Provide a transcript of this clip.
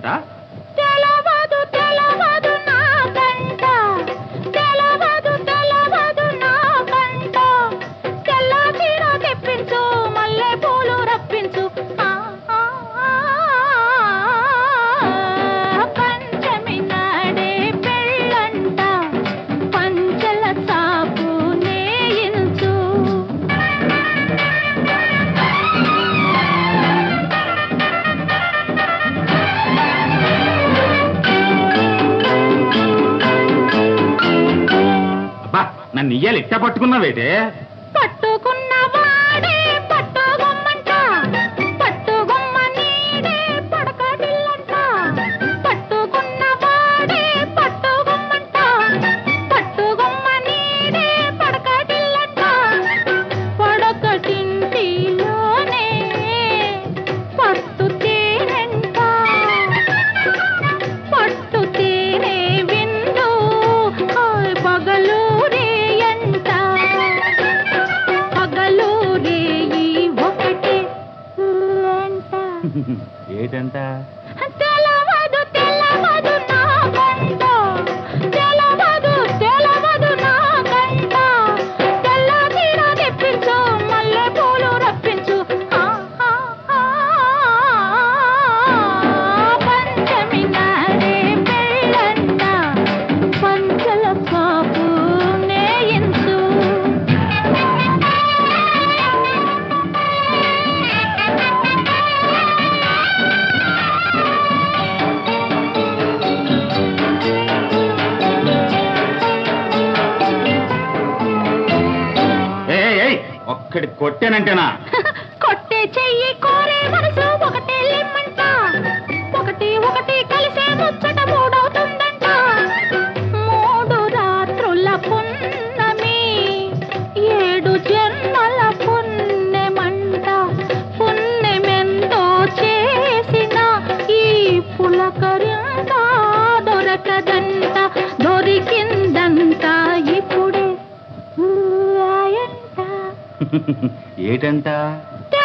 తెలవదు తెలవదు నాకంట తెలవదు తెలవదు నాకంట తెల్ల చీర తెప్పించు మల్లె పూలు రప్పించు ఆ, ఆ, ఆ, పంచమి నాడే పెళ్ళంట పంచల చాపు నేయించు అబ్బా నన్ను ఇయ్యాలి ఇట్ట పట్టుకున్నావేటే పట్టుకున్న వాడే పట్టుగొమ్మంట పట్టుగొమ్మ నీడే పడకటిల్లంట పట్టుకున్న వాడే పట్టుగొమ్మంట పట్టుగొమ్మ నీడే పడకటిల్లంట పడకటింటిలోనే పట్టు తేనంట పట్టు తేనె విందు ఓయ్ పగలూరే ఎంట పగలూరే ఈ ఒకటి ఎంట ఏటంట తెలవదు తెలవదు నాకంట తెలవదు తెలవదు నాకంట తెల్ల చీర తెప్పించు మల్లె పూలు రప్పించు ఆ, ఆ, ఆ, పంచమి నాడే పెళ్ళంట పంచల పాపు నేయించు ఏ ఏయ్ ఒక్కడి కొట్టానంటేనా కొట్టే చెయ్యి కోరే మనసు ఒకటే లిమ్మంట ఒకటి ఒకటి కలిసే ముచ్చట మూడవుతుందంట మూడు రాత్రుల పున్నమి ఏడు జన్మల పుణ్యమంట పుణ్యమెంతో చేసిన ఈ పులకరింత దొరకదంట దొరికిందంట ఇప్పుడే ఊయంట ఏటంట తె